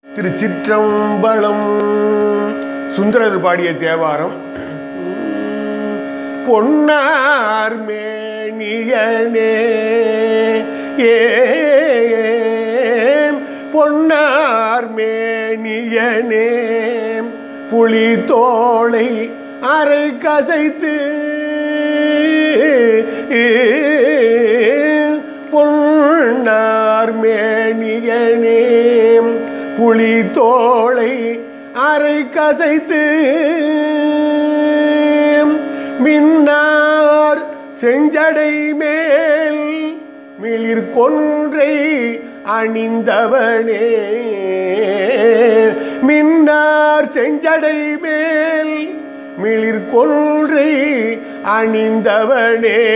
திருச்சிற்றம்பலம் சுந்தரர் பாடிய தேவாரம் பொன்னார் மேனியனே ஏம் பொன்னார் மேனியனே புலி தோளை அரை கசைத்து பொன்னார் மேனியனே புலி தோளை அரை கசைத்து மின்னார் செஞ்சடை மேல் மிளிர் கொன்றை அணிந்தவனே மின்னார் செஞ்சடை மேல் மிளிர் கொன்றை அணிந்தவனே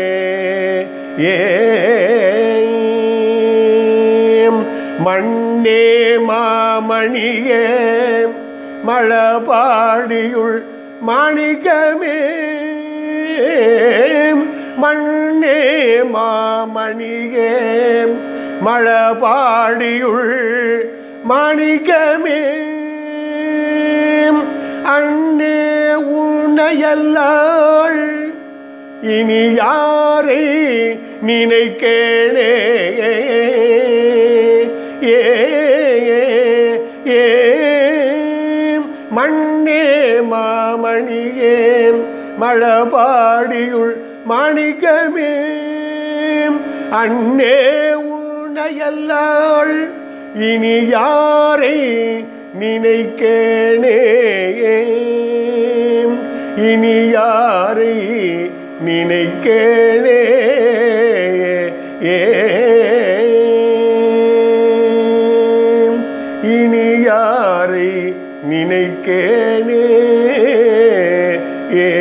ஏம் மண்ணே மாமணியே மழபாடியுள் மாணிக்கமே மண்ணே மாமணியே மழபாடியுள் மாணிக்கமே அண்ணே உன்னையல்லாள் இனி யாரை நினைக்கேனே ஏ ஏ மண்ணே மாமணியே மழபாடியுள் மாணிக்கமே அண்ணே உன்னையல்லாள் இனி யாரை நினைக்கேனே இனி யாரை நினைக்கேனே ஏ இனி யாரை நினைக்கேனே ஏ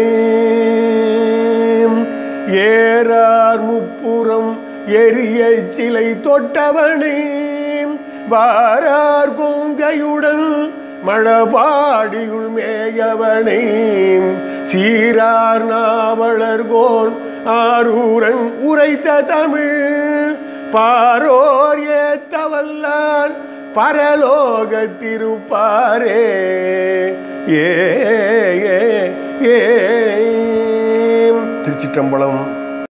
ஏறார் முப்புறம் எரிய சிலை தொட்டவனே வாரார் கொங்கையுடன் மழபாடியுள் மேயவனே சீரார் நாவலர்கோன் ஆரூரன் உரைத்த தமிழ் பாரோர் ஏத்தவல்லார் பரலோகத்திருப்பாரே ஏ ஏ ஏ திருச்சிற்றம்பலம்